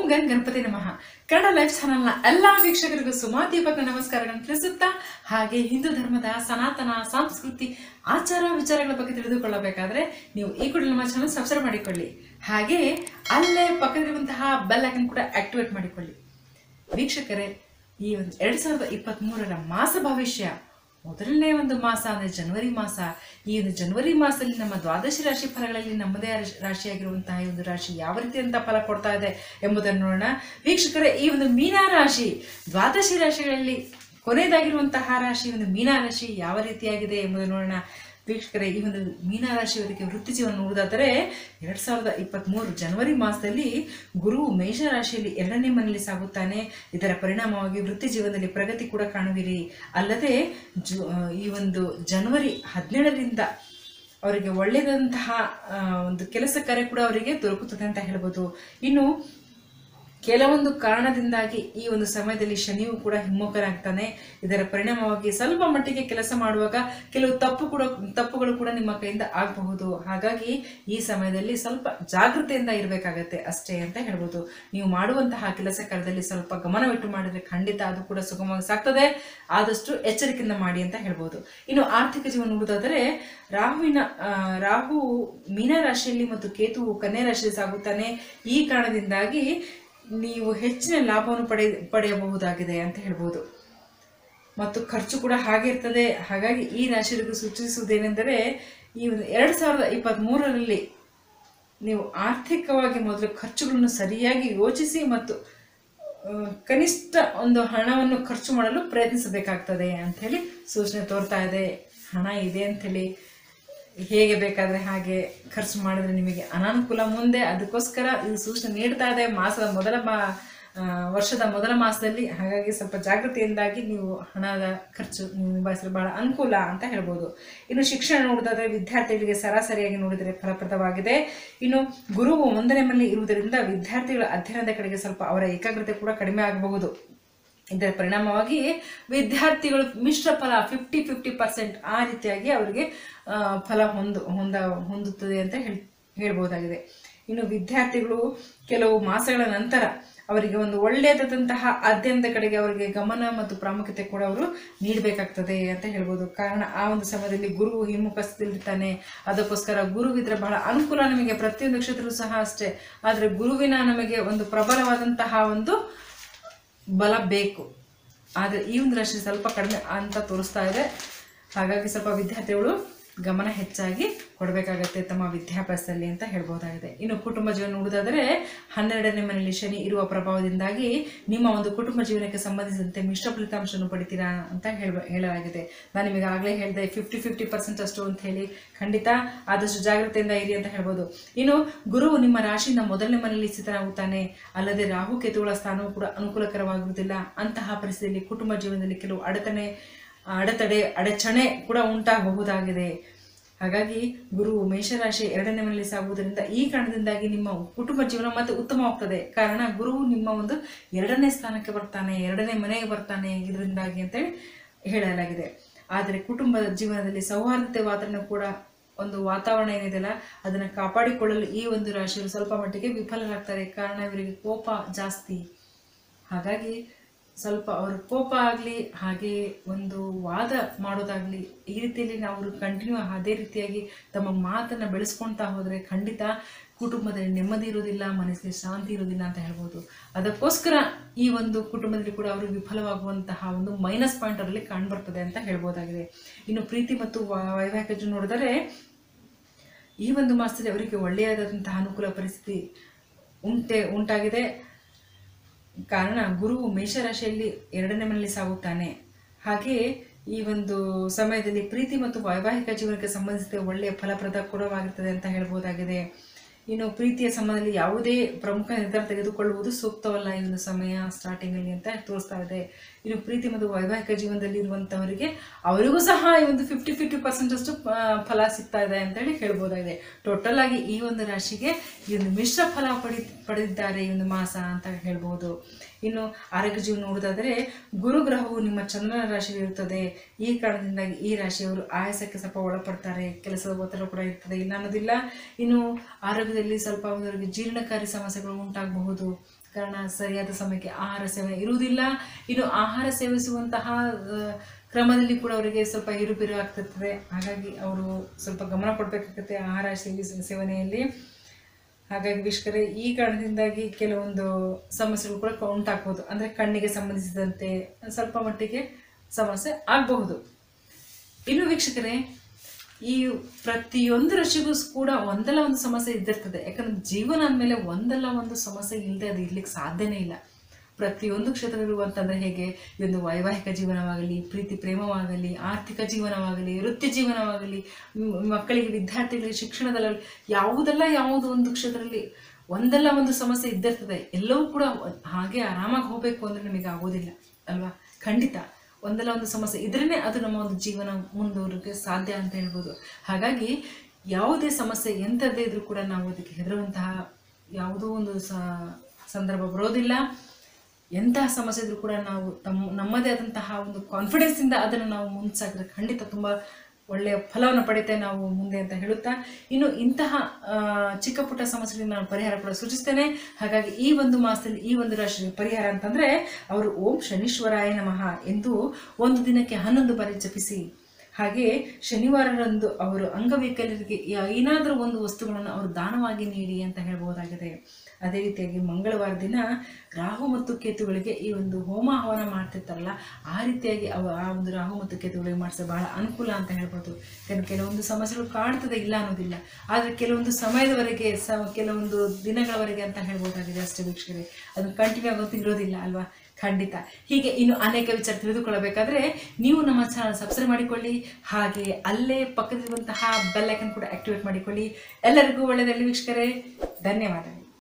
gun Ganapati ನಮಃ Kannada life ಚಾನಲ್ನ ಎಲ್ಲ ವೀಕ್ಷಕರಿಗೂ ಸುಮಾ ದೀಪಕ ನಮಸ್ಕಾರಗಳನ್ನು ತಿಳಿಸುತ್ತಾ ಹಾಗೆ ಹಿಂದೂ ಧರ್ಮದ ಸನಾತನ ಸಂಸ್ಕೃತಿ ಆಚಾರ ವಿಚಾರಗಳ ಬಗ್ಗೆ ತಿಳಿದುಕೊಳ್ಳಬೇಕಾದ್ರೆ ನೀವು ಈ ಕೂಡ ನಮ್ಮ ಚಾನಲ್ ಸಬ್ಸ್ಕ್ರೈಬ್ ಮಾಡಿಕೊಳ್ಳಿ ಹಾಗೆ ಅಲ್ಲೇ ಪಕ್ಕದಲ್ಲಿರುವಂತಹ ಬೆಲ್ ಐಕನ್ ಕೂಡ ಆಕ್ಟಿವೇಟ್ ಮಾಡಿಕೊಳ್ಳಿ ವೀಕ್ಷಕರೇ ಈ ಒಂದು ಎರಡ್ ಸಾವಿರದ ಇಪ್ಪತ್ತ್ ಮೂರರ ಮಾಸ ಭವಿಷ್ಯ ಮೊದಲನೇ ಒಂದು ಮಾಸ ಅಂದರೆ ಜನವರಿ ಮಾಸ ಈ ಒಂದು ಜನವರಿ ಮಾಸದಲ್ಲಿ ನಮ್ಮ ದ್ವಾದಶಿ ರಾಶಿ ಫಲಗಳಲ್ಲಿ ನಮ್ಮದೇ ರಾಶಿ- ರಾಶಿಯಾಗಿರುವಂತಹ ಈ ಒಂದು ರಾಶಿ ಯಾವ ರೀತಿಯಂತ ಫಲ ಕೊಡ್ತಾ ಇದೆ ಎಂಬುದನ್ನು ನೋಡೋಣ ವೀಕ್ಷಕರೇ ಈ ಒಂದು ಮೀನಾ ರಾಶಿ ದ್ವಾದಶಿ ರಾಶಿಗಳಲ್ಲಿ ಕೊನೆಯದಾಗಿರುವಂತಹ ರಾಶಿ ಒಂದು ಮೀನಾ ರಾಶಿ ಯಾವ ರೀತಿಯಾಗಿದೆ ಎಂಬುದನ್ನು ನೋಡೋಣ ವೀಕ್ಷಕರೇ ಈ ಒಂದು ಮೀನಾ ರಾಶಿಯವರಿಗೆ ವೃತ್ತಿ ಜೀವನ ನೋಡುವುದಾದರೆ ಎರಡ್ ಸಾವಿರದ ಇಪ್ಪತ್ತ್ಮೂರು ಜನವರಿ ಮಾಸದಲ್ಲಿ ಗುರು ಮೇಷ ರಾಶಿಯಲ್ಲಿ ಎರಡನೇ ಮನೆಯಲ್ಲಿ ಸಾಗುತ್ತಾನೆ ಇದರ ಪರಿಣಾಮವಾಗಿ ವೃತ್ತಿ ಜೀವನದಲ್ಲಿ ಪ್ರಗತಿ ಕೂಡ ಕಾಣುವಿರಿ ಅಲ್ಲದೆ ಜು ಈ ಒಂದು ಜನವರಿ ಹದಿನೇಳರಿಂದ ಅವರಿಗೆ ಒಳ್ಳೆಯದಂತಹ ಆ, ಒಂದು ಕೆಲಸ ಕಾರ್ಯ ಕೂಡ ಅವರಿಗೆ ದೊರಕುತ್ತದೆ ಅಂತ ಹೇಳ್ಬೋದು ಇನ್ನು ಕೆಲವೊಂದು ಕಾರಣದಿಂದಾಗಿ ಈ ಒಂದು ಸಮಯದಲ್ಲಿ ಶನಿಯು ಕೂಡ ಹಿಮ್ಮುಖನಾಗ್ತಾನೆ ಇದರ ಪರಿಣಾಮವಾಗಿ ಸ್ವಲ್ಪ ಮಟ್ಟಿಗೆ ಕೆಲಸ ಮಾಡುವಾಗ ಕೆಲವು ತಪ್ಪು ಕೂಡ ತಪ್ಪುಗಳು ಕೂಡ ನಿಮ್ಮ ಕೈಯಿಂದ ಆಗಬಹುದು ಹಾಗಾಗಿ ಈ ಸಮಯದಲ್ಲಿ ಸ್ವಲ್ಪ ಜಾಗೃತೆಯಿಂದ ಇರಬೇಕಾಗತ್ತೆ ಅಷ್ಟೇ ಅಂತ ಹೇಳ್ಬೋದು ನೀವು ಮಾಡುವಂತಹ ಕೆಲಸ ಕಾರ್ಯದಲ್ಲಿ ಸ್ವಲ್ಪ ಗಮನವಿಟ್ಟು ಮಾಡಿದ್ರೆ ಖಂಡಿತ ಅದು ಕೂಡ ಸುಗಮವಾಗಿ ಸಾಗ್ತದೆ ಆದಷ್ಟು ಎಚ್ಚರಿಕೆಯಿಂದ ಮಾಡಿ ಅಂತ ಹೇಳ್ಬೋದು ಇನ್ನು ಆರ್ಥಿಕ ಜೀವನ ನೋಡುವುದಾದರೆ ರಾಹುವಿನ ಆ, ರಾಹು ಮೀನ ರಾಶಿಯಲ್ಲಿ ಮತ್ತು ಕೇತುವು ಕನ್ಯಾ ರಾಶಿಯಲ್ಲಿ ಸಾಗುತ್ತಾನೆ ಈ ಕಾರಣದಿಂದಾಗಿ ನೀವು ಹೆಚ್ಚಿನ ಲಾಭವನ್ನು ಪಡೆ ಪಡೆಯಬಹುದಾಗಿದೆ ಅಂತ ಹೇಳ್ಬೋದು ಮತ್ತು ಖರ್ಚು ಕೂಡ ಹಾಗೆ ಇರ್ತದೆ ಹಾಗಾಗಿ ಈ ರಾಶಿಯವರಿಗೂ ಸೂಚಿಸುವುದೇನೆಂದರೆ ಈ ಒಂದು ಎರಡು ಸಾವಿರದ ಇಪ್ಪತ್ತ್ಮೂರರಲ್ಲಿ ನೀವು ಆರ್ಥಿಕವಾಗಿ ಮೊದಲು ಖರ್ಚುಗಳನ್ನು ಸರಿಯಾಗಿ ಯೋಚಿಸಿ ಮತ್ತು ಆ, ಕನಿಷ್ಠ ಒಂದು ಹಣವನ್ನು ಖರ್ಚು ಮಾಡಲು ಪ್ರಯತ್ನಿಸಬೇಕಾಗ್ತದೆ ಅಂಥೇಳಿ ಸೂಚನೆ ತೋರ್ತಾ ಇದೆ ಹಣ ಇದೆ ಅಂಥೇಳಿ ಹೇಗೆ ಬೇಕಾದರೆ ಹಾಗೆ ಖರ್ಚು ಮಾಡಿದ್ರೆ ನಿಮಗೆ ಅನಾನುಕೂಲ ಮುಂದೆ ಅದಕ್ಕೋಸ್ಕರ ಇದು ಸೂಚನೆ ನೀಡ್ತಾ ಇದೆ ಮಾಸದ ಮೊದಲ ಮಾ ಆ, ವರ್ಷದ ಮೊದಲ ಮಾಸದಲ್ಲಿ ಹಾಗಾಗಿ ಸ್ವಲ್ಪ ಜಾಗೃತಿಯಿಂದಾಗಿ ನೀವು ಹಣದ ಖರ್ಚು ನೀವು ನಿಭಾಯಿಸಲು ಬಹಳ ಅನುಕೂಲ ಅಂತ ಹೇಳ್ಬೋದು ಇನ್ನು ಶಿಕ್ಷಣ ನೋಡೋದಾದ್ರೆ ವಿದ್ಯಾರ್ಥಿಗಳಿಗೆ ಸರಾಸರಿಯಾಗಿ ನೋಡಿದರೆ ಫಲಪ್ರದವಾಗಿದೆ ಇನ್ನು ಗುರುವು ಒಂದನೇ ಮನೆಯಲ್ಲಿ ಇರುವುದರಿಂದ ವಿದ್ಯಾರ್ಥಿಗಳ ಅಧ್ಯಯನದ ಕಡೆಗೆ ಸ್ವಲ್ಪ ಅವರ ಏಕಾಗ್ರತೆ ಕೂಡ ಕಡಿಮೆ ಆಗಬಹುದು ಇದರ ಪರಿಣಾಮವಾಗಿ ವಿದ್ಯಾರ್ಥಿಗಳು ಮಿಶ್ರ ಫಲ ಫಿಫ್ಟಿ ಫಿಫ್ಟಿ ಪರ್ಸೆಂಟ್ ಆ ರೀತಿಯಾಗಿ ಅವರಿಗೆ ಆ, ಫಲ ಹೊಂದು ಹೊಂದ ಹೊಂದುತ್ತದೆ ಅಂತ ಹೇಳಿ ಹೇಳ್ಬೋದಾಗಿದೆ ಇನ್ನು ವಿದ್ಯಾರ್ಥಿಗಳು ಕೆಲವು ಮಾಸಗಳ ನಂತರ ಅವರಿಗೆ ಒಂದು ಒಳ್ಳೆಯದಾದಂತಹ ಅಧ್ಯಯನದ ಕಡೆಗೆ ಅವರಿಗೆ ಗಮನ ಮತ್ತು ಪ್ರಾಮುಖ್ಯತೆ ಕೂಡ ಅವರು ನೀಡಬೇಕಾಗ್ತದೆ ಅಂತ ಹೇಳ್ಬೋದು ಕಾರಣ ಆ ಒಂದು ಸಮಯದಲ್ಲಿ ಗುರು ಹಿಮ್ಮುಖಸ್ಥಿರ್ತಾನೆ ಅದಕ್ಕೋಸ್ಕರ ಗುರುವಿದ್ರೆ ಬಹಳ ಅನುಕೂಲ ನಮಗೆ ಪ್ರತಿಯೊಂದು ನಕ್ಷತ್ರವೂ ಸಹ ಅಷ್ಟೇ ಆದರೆ ಗುರುವಿನ ನಮಗೆ ಒಂದು ಪ್ರಬಲವಾದಂತಹ ಒಂದು ಬಲ ಬೇಕು ಆದರೆ ಈ ಒಂದು ರಾಶಿ ಸ್ವಲ್ಪ ಕಡಿಮೆ ಅಂತ ತೋರಿಸ್ತಾ ಇದೆ ಹಾಗಾಗಿ ಸ್ವಲ್ಪ ವಿದ್ಯಾರ್ಥಿಗಳು ಗಮನ ಹೆಚ್ಚಾಗಿ ಕೊಡಬೇಕಾಗತ್ತೆ ತಮ್ಮ ವಿದ್ಯಾಭ್ಯಾಸದಲ್ಲಿ ಅಂತ ಹೇಳ್ಬೋದಾಗಿದೆ ಇನ್ನು ಕುಟುಂಬ ಜೀವನ ನೋಡೋದಾದರೆ ಹನ್ನೆರಡನೇ ಮನೆಯಲ್ಲಿ ಶನಿ ಇರುವ ಪ್ರಭಾವದಿಂದಾಗಿ ನಿಮ್ಮ ಒಂದು ಕುಟುಂಬ ಜೀವನಕ್ಕೆ ಸಂಬಂಧಿಸಿದಂತೆ ಮಿಶ್ರ ಫಲಿತಾಂಶವನ್ನು ಪಡಿತೀರಾ ಅಂತ ಹೇಳ ಹೇಳಲಾಗಿದೆ ನಾನು ನಿಮಗೆ ಆಗಲೇ ಹೇಳಿದೆ ಫಿಫ್ಟಿ ಫಿಫ್ಟಿ ಪರ್ಸೆಂಟ್ ಅಷ್ಟು ಅಂತ ಹೇಳಿ ಖಂಡಿತ ಆದಷ್ಟು ಜಾಗ್ರತೆಯಿಂದ ಇರಿ ಅಂತ ಹೇಳ್ಬೋದು ಇನ್ನು ಗುರುವು ನಿಮ್ಮ ರಾಶಿಯಿಂದ ಮೊದಲನೇ ಮನೆಯಲ್ಲಿ ಸ್ಥಿತನಾಗುತ್ತಾನೆ ಅಲ್ಲದೆ ರಾಹು ಕೇತುಗಳ ಸ್ಥಾನವು ಕೂಡ ಅನುಕೂಲಕರವಾಗುವುದಿಲ್ಲ ಅಂತಹ ಪರಿಸ್ಥಿತಿಯಲ್ಲಿ ಕುಟುಂಬ ಜೀವನದಲ್ಲಿ ಕೆಲವು ಅಡೆತಡೆ ಅಡೆತಡೆ ಅಡಚಣೆ ಕೂಡ ಉಂಟಾಗಬಹುದಾಗಿದೆ ಹಾಗಾಗಿ ಗುರು ಮೇಷರಾಶಿ ಎರಡನೇ ಮನೆಯಲ್ಲಿ ಸಾಗುವುದರಿಂದ ಈ ಕಾರಣದಿಂದಾಗಿ ನಿಮ್ಮ ಕುಟುಂಬ ಜೀವನ ಮತ್ತೆ ಉತ್ತಮವಾಗ್ತದೆ ಕಾರಣ ಗುರುವು ನಿಮ್ಮ ಒಂದು ಎರಡನೇ ಸ್ಥಾನಕ್ಕೆ ಬರ್ತಾನೆ ಎರಡನೇ ಮನೆಗೆ ಬರ್ತಾನೆ ಇದರಿಂದಾಗಿ ಅಂತೇಳಿ ಹೇಳಲಾಗಿದೆ ಆದರೆ ಕುಟುಂಬದ ಜೀವನದಲ್ಲಿ ಸೌಹಾರ್ದತೆ ವಾತಾವರಣ ಕೂಡ ಒಂದು ವಾತಾವರಣ ಏನಿದೆಯಲ್ಲ ಅದನ್ನು ಕಾಪಾಡಿಕೊಳ್ಳಲು ಈ ಒಂದು ರಾಶಿಯವರು ಸ್ವಲ್ಪ ಮಟ್ಟಿಗೆ ವಿಫಲರಾಗ್ತಾರೆ ಕಾರಣ ಇವರಿಗೆ ಕೋಪ ಜಾಸ್ತಿ ಹಾಗಾಗಿ ಸ್ವಲ್ಪ ಅವ್ರ ಕೋಪ ಆಗಲಿ ಹಾಗೆ ಒಂದು ವಾದ ಮಾಡೋದಾಗಲಿ ಈ ರೀತಿಯಲ್ಲಿ ನಾವು ಕಂಟಿನ್ಯೂ ಅದೇ ರೀತಿಯಾಗಿ ತಮ್ಮ ಮಾತನ್ನು ಬೆಳೆಸ್ಕೊಳ್ತಾ ಹೋದರೆ ಖಂಡಿತ ಕುಟುಂಬದಲ್ಲಿ ನೆಮ್ಮದಿ ಇರೋದಿಲ್ಲ ಮನಸ್ಸಿಗೆ ಶಾಂತಿ ಇರೋದಿಲ್ಲ ಅಂತ ಹೇಳ್ಬೋದು ಅದಕ್ಕೋಸ್ಕರ ಈ ಒಂದು ಕುಟುಂಬದಲ್ಲಿ ಕೂಡ ಅವರು ವಿಫಲವಾಗುವಂತಹ ಒಂದು ಮೈನಸ್ ಪಾಯಿಂಟ್ ಅವರಲ್ಲಿ ಕಾಣ್ಬರ್ತದೆ ಅಂತ ಹೇಳ್ಬೋದಾಗಿದೆ ಇನ್ನು ಪ್ರೀತಿ ಮತ್ತು ವ- ವೈವಾಹಿಕ ಜೀವನ ನೋಡಿದರೆ ಈ ಒಂದು ಮಾಸದಲ್ಲಿ ಅವರಿಗೆ ಒಳ್ಳೆಯದಾದಂತಹ ಅನುಕೂಲ ಪರಿಸ್ಥಿತಿ ಉಂಟೆ ಉಂಟಾಗಿದೆ ಕಾರಣ ಗುರುವು ಮೇಷರಾಶಿಯಲ್ಲಿ ಎರಡನೇ ಮನೆಯಲ್ಲಿ ಸಾಗುತ್ತಾನೆ ಹಾಗೆಯೇ ಈ ಒಂದು ಸಮಯದಲ್ಲಿ ಪ್ರೀತಿ ಮತ್ತು ವೈವಾಹಿಕ ಜೀವನಕ್ಕೆ ಸಂಬಂಧಿಸಿದ ಒಳ್ಳೆಯ ಫಲಪ್ರದ ಕೂಡವಾಗಿರ್ತದೆ ಅಂತ ಹೇಳ್ಬೋದಾಗಿದೆ ಇನ್ನು ಪ್ರೀತಿಯ ಸಂಬಂಧದಲ್ಲಿ ಯಾವುದೇ ಪ್ರಮುಖ ನಿರ್ಧಾರ ತೆಗೆದುಕೊಳ್ಳುವುದು ಸೂಕ್ತವಲ್ಲ ಈ ಒಂದು ಸಮಯ ಸ್ಟಾರ್ಟಿಂಗಲ್ಲಿ ಅಂತ ತೋರಿಸ್ತಾ ಇದೆ ಇನ್ನು ಪ್ರೀತಿ ಮತ್ತು ವೈವಾಹಿಕ ಜೀವನದಲ್ಲಿ ಇರುವಂಥವರಿಗೆ ಅವರಿಗೂ ಸಹ ಈ ಒಂದು ಫಿಫ್ಟಿ ಫಿಫ್ಟಿ ಪರ್ಸೆಂಟ್ ಅಷ್ಟು ಆ, ಫಲ ಸಿಗ್ತಾ ಇದೆ ಅಂತೇಳಿ ಹೇಳ್ಬೋದಾಗಿದೆ ಟೋಟಲ್ ಆಗಿ ಈ ಒಂದು ರಾಶಿಗೆ ಈ ಒಂದು ಮಿಶ್ರ ಫಲ ಪಡಿ ಪಡೆದಿದ್ದಾರೆ ಈ ಒಂದು ಮಾಸ ಅಂತ ಹೇಳ್ಬೋದು ಇನ್ನು ಆರೋಗ್ಯ ಜೀವನ ನೋಡೋದಾದರೆ ಗುರುಗ್ರಹವು ನಿಮ್ಮ ಚಂದ್ರನ ರಾಶಿಯಲ್ಲಿ ಇರುತ್ತದೆ ಈ ಕಾರಣದಿಂದಾಗಿ ಈ ರಾಶಿಯವರು ಆಯಾಸಕ್ಕೆ ಸ್ವಲ್ಪ ಒಳಪಡ್ತಾರೆ ಕೆಲಸದ ಒತ್ತಡ ಕೂಡ ಇರ್ತದೆ ಇಲ್ಲ ಅನ್ನೋದಿಲ್ಲ ಇನ್ನು ಆರೋಗ್ಯದಲ್ಲಿ ಸ್ವಲ್ಪ ಅವರಿಗೆ ಜೀರ್ಣಕಾರಿ ಸಮಸ್ಯೆಗಳು ಉಂಟಾಗಬಹುದು ಕಾರಣ ಸರಿಯಾದ ಸಮಯಕ್ಕೆ ಆಹಾರ ಸೇವನೆ ಇರುವುದಿಲ್ಲ ಇನ್ನು ಆಹಾರ ಸೇವಿಸುವಂತಹ ಆ, ಕ್ರಮದಲ್ಲಿ ಕೂಡ ಅವರಿಗೆ ಸ್ವಲ್ಪ ಏರುಪೇರು ಆಗ್ತಿರ್ತದೆ ಹಾಗಾಗಿ ಅವರು ಸ್ವಲ್ಪ ಗಮನ ಕೊಡಬೇಕಾಗುತ್ತೆ ಆಹಾರ ಸೇವಿಸ ಸೇವನೆಯಲ್ಲಿ ಹಾಗಾಗಿ ವೀಕ್ಷಕರೇ ಈ ಕಾರಣದಿಂದಾಗಿ ಕೆಲವೊಂದು ಸಮಸ್ಯೆಗಳು ಕೂಡ ಉಂಟಾಗ್ಬೋದು ಅಂದರೆ ಕಣ್ಣಿಗೆ ಸಂಬಂಧಿಸಿದಂತೆ ಸ್ವಲ್ಪ ಮಟ್ಟಿಗೆ ಸಮಸ್ಯೆ ಆಗಬಹುದು ಇನ್ನು ವೀಕ್ಷಕರೇ ಈ ಪ್ರತಿಯೊಂದು ರಾಶಿಗೂ ಕೂಡ ಒಂದಲ್ಲ ಒಂದು ಸಮಸ್ಯೆ ಇದ್ದಿರ್ತದೆ ಯಾಕಂದ್ರೆ ಜೀವನ ಅಂದಮೇಲೆ ಒಂದಲ್ಲ ಒಂದು ಸಮಸ್ಯೆ ಇಲ್ಲದೆ ಅದು ಇರ್ಲಿಕ್ಕೆ ಸಾಧ್ಯನೇ ಇಲ್ಲ ಪ್ರತಿಯೊಂದು ಕ್ಷೇತ್ರಗಳು ಅಂತಂದ್ರೆ ಹೇಗೆ ಈ ಒಂದು ವೈವಾಹಿಕ ಜೀವನವಾಗಲಿ ಪ್ರೀತಿ ಪ್ರೇಮವಾಗಲಿ ಆರ್ಥಿಕ ಜೀವನವಾಗಲಿ ವೃತ್ತಿ ಜೀವನವಾಗಲಿ ಮ್- ಮಕ್ಕಳಿಗೆ ವಿದ್ಯಾರ್ಥಿಗಳಿಗೆ ಶಿಕ್ಷಣದಲ್ಲಿ ಯಾವುದೆಲ್ಲ ಯಾವುದೋ ಒಂದು ಕ್ಷೇತ್ರದಲ್ಲಿ ಒಂದಲ್ಲ ಒಂದು ಸಮಸ್ಯೆ ಇದ್ದಿರ್ತದೆ ಎಲ್ಲವೂ ಕೂಡ ಹಾಗೆ ಆರಾಮಾಗಿ ಹೋಗಬೇಕು ಅಂದ್ರೆ ನಮಗೆ ಆಗೋದಿಲ್ಲ ಅಲ್ವಾ ಖಂಡಿತ ಒಂದಲ್ಲ ಒಂದು ಸಮಸ್ಯೆ ಇದ್ರೇ ಅದು ನಮ್ಮ ಒಂದು ಜೀವನ ಮುಂದುವರಿಗೆ ಸಾಧ್ಯ ಅಂತ ಹೇಳ್ಬೋದು ಹಾಗಾಗಿ ಯಾವುದೇ ಸಮಸ್ಯೆ ಎಂಥದ್ದೇ ಇದ್ರೂ ಕೂಡ ನಾವು ಅದಕ್ಕೆ ಹೆದರುವಂತಹ ಯಾವುದೋ ಒಂದು ಸ- ಸಂದರ್ಭ ಬರೋದಿಲ್ಲ ಎಂತಹ ಸಮಸ್ಯೆ ಇದ್ರೂ ಕೂಡ ನಾವು ತಮ್ಮ ನಮ್ಮದೇ ಆದಂತಹ ಒಂದು ಕಾನ್ಫಿಡೆನ್ಸಿಂದ ಅದನ್ನು ನಾವು ಮುಂದೆ ಖಂಡಿತ ತುಂಬ ಒಳ್ಳೆಯ ಫಲವನ್ನು ಪಡಿತೇವೆ ನಾವು ಮುಂದೆ ಅಂತ ಹೇಳುತ್ತಾ ಇನ್ನು ಇಂತಹ ಆ, ಚಿಕ್ಕ ಪುಟ್ಟ ಸಮಸ್ಯೆಗಳಿಗೆ ನಾನು ಪರಿಹಾರ ಕೂಡ ಸೂಚಿಸ್ತೇನೆ ಹಾಗಾಗಿ ಈ ಒಂದು ಮಾಸದಲ್ಲಿ ಈ ಒಂದು ರಾಶಿ ಪರಿಹಾರ ಅಂತಂದ್ರೆ ಅವರು ಓಂ ಶನೀಶ್ವರಾಯ ನಮಃ ಎಂದು ಒಂದು ದಿನಕ್ಕೆ ಹನ್ನೊಂದು ಬಾರಿ ಜಪಿಸಿ ಹಾಗೆ ಶನಿವಾರರಂದು ಅವರು ಅಂಗವೈಕಲ್ಯರಿಗೆ ಏನಾದರೂ ಒಂದು ವಸ್ತುಗಳನ್ನು ಅವರು ದಾನವಾಗಿ ನೀಡಿ ಅಂತ ಹೇಳ್ಬೋದಾಗಿದೆ ಅದೇ ರೀತಿಯಾಗಿ ಮಂಗಳವಾರ ದಿನ ರಾಹು ಮತ್ತು ಕೇತುಗಳಿಗೆ ಈ ಒಂದು ಹೋಮ ಹವನ ಮಾಡ್ತಿರ್ತಾರಲ್ಲ ಆ ರೀತಿಯಾಗಿ ಅವ ಆ ಒಂದು ರಾಹು ಮತ್ತು ಕೇತುಗಳಿಗೆ ಮಾಡಿಸಿದ್ರೆ ಬಹಳ ಅನುಕೂಲ ಅಂತ ಹೇಳ್ಬೋದು ಯಾಕಂದ್ರೆ ಕೆಲವೊಂದು ಸಮಸ್ಯೆಗಳು ಕಾಡ್ತದೆ ಇಲ್ಲ ಅನ್ನೋದಿಲ್ಲ ಆದರೆ ಕೆಲವೊಂದು ಸಮಯದವರೆಗೆ ಸ ಕೆಲವೊಂದು ದಿನಗಳವರೆಗೆ ಅಂತ ಹೇಳ್ಬೋದಾಗಿದೆ ಅಷ್ಟೇ ವೀಕ್ಷಕರೇ ಅದು ಕಂಟಿನ್ಯೂ ಆಗೋದು ಇರೋದಿಲ್ಲ ಅಲ್ವಾ ಖಂಡಿತ ಹೀಗೆ ಇನ್ನು ಅನೇಕ ವಿಚಾರ ತಿಳಿದುಕೊಳ್ಳಬೇಕಾದ್ರೆ ನೀವು ನಮ್ಮ ಚಾನಲ್ ಸಬ್ಸ್ಕ್ರೈಬ್ ಮಾಡಿಕೊಳ್ಳಿ ಹಾಗೆ ಅಲ್ಲೇ ಪಕ್ಕದಲ್ಲಿರುವಂತಹ ಬೆಲ್ ಐಕನ್ ಕೂಡ ಆಕ್ಟಿವೇಟ್ ಮಾಡಿಕೊಳ್ಳಿ ಎಲ್ಲರಿಗೂ ಒಳ್ಳೆಯದಲ್ಲಿ ವೀಕ್ಷಕರೇ ಧನ್ಯವಾದಗಳು